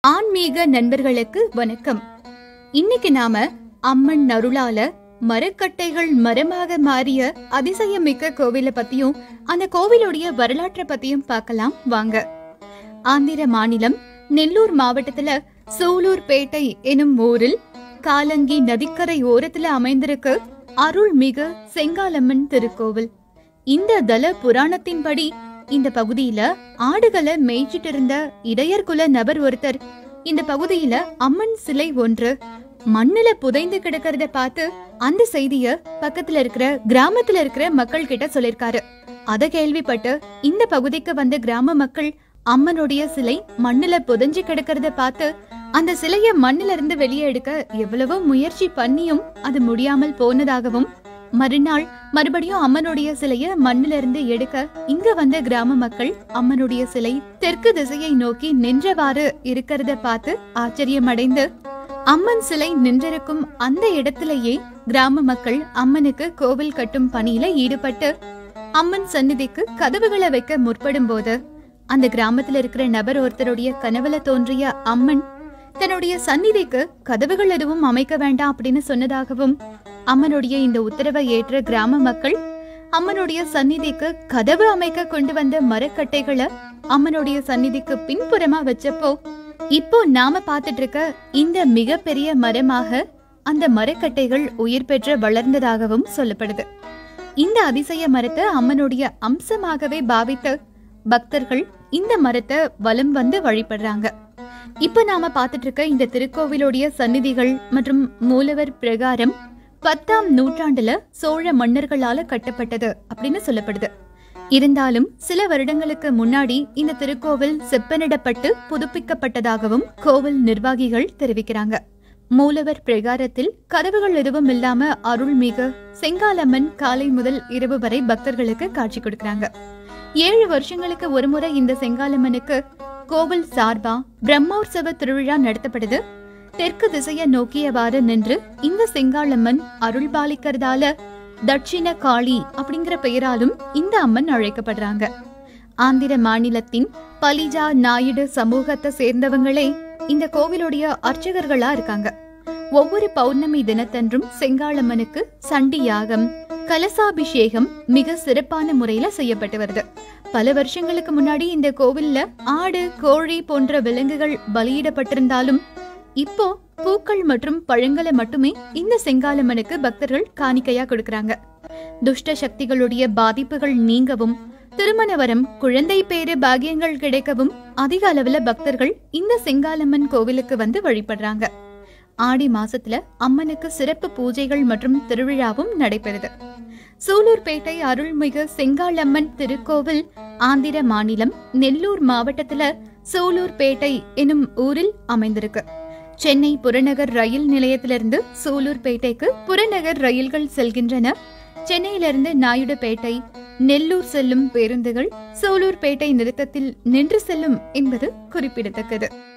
ஆன்மீக நண்பர்களுக்கு வணக்கம் இன்னைக்கு நாம அம்மன் அருளால மரக்கட்டைகள் மரமாக மாறிய அதிசயமிக்க கோவிலை பத்தியும் அந்த கோவிலுடைய வரலாற்றை பத்தியும் பார்க்கலாம் வாங்க ஆந்திர மாநிலம் நெல்லூர் மாவட்டத்துல சூலூர்பேட்டை எனும் ஊரில் காலங்கி நதிக்கரை ஓரத்துல அமைந்திருக்கு அருள்மிகு செங்காலம்மன் திருக்கோவில் இந்த தல புராணத்தின்படி இந்த பகுதியில ஆடுகளை மேய்ச்சிட்டு இருந்த இடையர்குல நபர் ஒருத்தர் இந்த பகுதியில அம்மன் சிலை ஒன்று மண்ணுல புதைந்து கிடக்கிறத பார்த்து அந்த செய்திய பக்கத்துல இருக்கிற கிராமத்துல இருக்கிற மக்கள் கிட்ட சொல்லிருக்காரு அத கேள்விப்பட்டு இந்த பகுதிக்கு வந்த கிராம மக்கள் அம்மனுடைய சிலை மண்ணுல புதைஞ்சு கிடக்கிறத பார்த்து அந்த சிலைய மண்ணுல இருந்து வெளியே எடுக்க எவ்வளவோ முயற்சி பண்ணியும் அது முடியாமல் போனதாகவும் மறுநாள் மறுபடியும் அம்மனுடைய சிலைய மண்ணில இருந்து எடுக்க இங்க வந்த கிராம மக்கள் அம்மனுடைய சிலை தெற்கு திசையை நோக்கி நின்றவாறு இருக்கிறத பார்த்து ஆச்சரியமடைந்து அம்மன் சிலை நின்றிருக்கும் அந்த இடத்திலேயே கிராம மக்கள் அம்மனுக்கு கோவில் கட்டும் பணியில ஈடுபட்டு அம்மன் சந்நிதிக்கு கதவுகளை வைக்க முற்படும் போது அந்த கிராமத்துல இருக்கிற நபர் ஒருத்தருடைய கனவுல தோன்றிய அம்மன் தன்னுடைய சந்நிதிக்கு கதவுகள் எதுவும் அமைக்க வேண்டாம் அப்படின்னு சொன்னதாகவும் அம்மனுடைய இந்த உத்தரவை ஏற்ற கிராம மக்கள் அம்மனுடைய சந்நிதிக்கு கதவு அமைக்க கொண்டு வந்த மரக்கட்டைகளை அம்மனுடைய சந்நிதிக்கு பின்புறமா வச்சப்போ இப்போ நாம பார்த்துட்டு இருக்க இந்த மிகப்பெரிய மரமாக அந்த மரக்கட்டைகள் உயிர் பெற்று வளர்ந்ததாகவும் சொல்லப்படுது இந்த அதிசய மரத்தை அம்மனுடைய அம்சமாகவே பாவித்து பக்தர்கள் இந்த மரத்தை வலம் வந்து வழிபடுறாங்க இப்ப நாம பார்த்துட்டு இருக்க இந்த திருக்கோவிலுடைய சந்நிதிகள் மற்றும் மூலவர் பிரகாரம் பத்தாம் நூற்றாண்டுல சோழ மன்னர்களால கட்டப்பட்டது அப்படின்னு சொல்லப்படுது இருந்தாலும் சில வருடங்களுக்கு முன்னாடி இந்த திருக்கோவில் செப்பனிடப்பட்டு புதுப்பிக்கப்பட்டதாகவும் கோவில் நிர்வாகிகள் தெரிவிக்கிறாங்க மூலவர் பிரகாரத்தில் கதவுகள் எதுவும் இல்லாம அருள்மிகு செங்காலம்மன் காலை முதல் இரவு வரை பக்தர்களுக்கு காட்சி கொடுக்கறாங்க ஏழு வருஷங்களுக்கு ஒருமுறை இந்த செங்காலம்மனுக்கு கோவில் சார்பா பிரம்மோற்சவ திருவிழா நடத்தப்படுது தெற்கு திசையை நோக்கியவாறு நின்று இந்த செங்காளம்மன் அருள்பாலிக்கிறதால தட்சிண காளி அப்படிங்கிற பெயராலும் இந்த அம்மன் அழைக்கப்படுறாங்க ஆந்திர மாநிலத்தின் பலிஜா நாயுடு சமூகத்தை சேர்ந்தவங்களே இந்த கோவிலுடைய அர்ச்சகர்களா இருக்காங்க ஒவ்வொரு பௌர்ணமி தினத்தன்றும் செங்காளம்மனுக்கு சண்டி யாகம் கலசாபிஷேகம் மிக சிறப்பான முறையில செய்யப்பட்டு வருது பல வருஷங்களுக்கு முன்னாடி இந்த கோவில்ல ஆடு கோழி போன்ற விலங்குகள் பலியிடப்பட்டிருந்தாலும் இப்போ பூக்கள் மற்றும் பழங்களை மட்டுமே இந்த செங்காலம்மனுக்கு பக்தர்கள் காணிக்கையா கொடுக்கறாங்க துஷ்ட சக்திகளுடைய பாதிப்புகள் நீங்கவும் திருமண வரம் குழந்தை பேரு பாக்கியங்கள் கிடைக்கவும் அதிக அளவுல பக்தர்கள் இந்த செங்காலம்மன் கோவிலுக்கு வந்து வழிபடுறாங்க ஆடி மாசத்துல அம்மனுக்கு சிறப்பு பூஜைகள் மற்றும் திருவிழாவும் நடைபெறுது சூலூர்பேட்டை அருள்மிகு செங்காலம்மன் திருக்கோவில் ஆந்திர மாநிலம் நெல்லூர் மாவட்டத்துல சூலூர்பேட்டை எனும் ஊரில் அமைந்திருக்கு சென்னை புறநகர் ரயில் நிலையத்திலிருந்து சூலூர்பேட்டைக்கு புறநகர் ரயில்கள் செல்கின்றன சென்னையிலிருந்து நாயுடுபேட்டை நெல்லூர் செல்லும் பேருந்துகள் சூலூர்பேட்டை நிறுத்தத்தில் நின்று செல்லும் என்பது குறிப்பிடத்தக்கது